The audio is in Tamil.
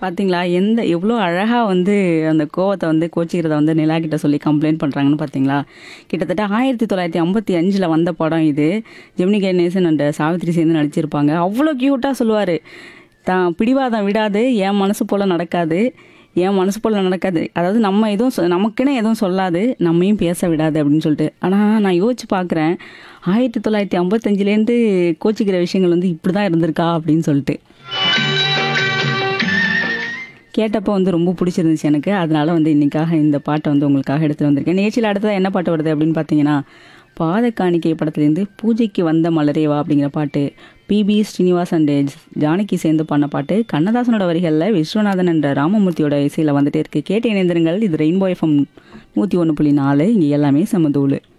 பார்த்தீங்களா எந்த எவ்வளோ அழகாக வந்து அந்த கோவத்தை வந்து கோச்சிக்கிறத வந்து நிலா கிட்ட சொல்லி கம்ப்ளைண்ட் பண்ணுறாங்கன்னு பார்த்தீங்களா கிட்டத்தட்ட ஆயிரத்தி தொள்ளாயிரத்தி ஐம்பத்தி அஞ்சில் வந்த படம் இது ஜெமினி கணேசன் அண்ட் சாவித்ரி சேர்ந்து நடிச்சிருப்பாங்க அவ்வளோ க்யூட்டாக சொல்லுவார் தான் பிடிவாதம் விடாது என் மனசு போல் நடக்காது என் மனசு போல் நடக்காது அதாவது நம்ம எதுவும் சொ- நமக்குன்னு எதுவும் சொல்லாது நம்மையும் பேச விடாது அப்படின்னு சொல்லிட்டு ஆனால் நான் யோசிச்சு பார்க்குறேன் ஆயிரத்தி தொள்ளாயிரத்தி ஐம்பத்தஞ்சிலேருந்து கோச்சிக்கிற விஷயங்கள் வந்து இப்படி தான் இருந்திருக்கா அப்படின்னு சொல்லிட்டு கேட்டப்போ வந்து ரொம்ப பிடிச்சிருந்துச்சு எனக்கு அதனால வந்து இன்னைக்காக இந்த பாட்டை வந்து உங்களுக்காக எடுத்துகிட்டு வந்திருக்கேன் நிகழ்ச்சியில் அடுத்ததாக என்ன பாட்டு வருது அப்படின்னு பார்த்தீங்கன்னா பாத காணிக்கை படத்துலேருந்து பூஜைக்கு வந்த மலரேவா அப்படிங்கிற பாட்டு பிபி ஸ்ரீனிவாஸ் அண்ட் ஜானகி சேர்ந்து பண்ண பாட்டு கண்ணதாசனோட வரிகளில் விஸ்வநாதன் என்ற ராமமூர்த்தியோட இசையில் வந்துட்டே இருக்கு கேட்டு இணைந்திருங்கள் இது ரெயின்போ எஃப்எம் நூற்றி ஒன்று புள்ளி நாலு இங்கே எல்லாமே சமதூள்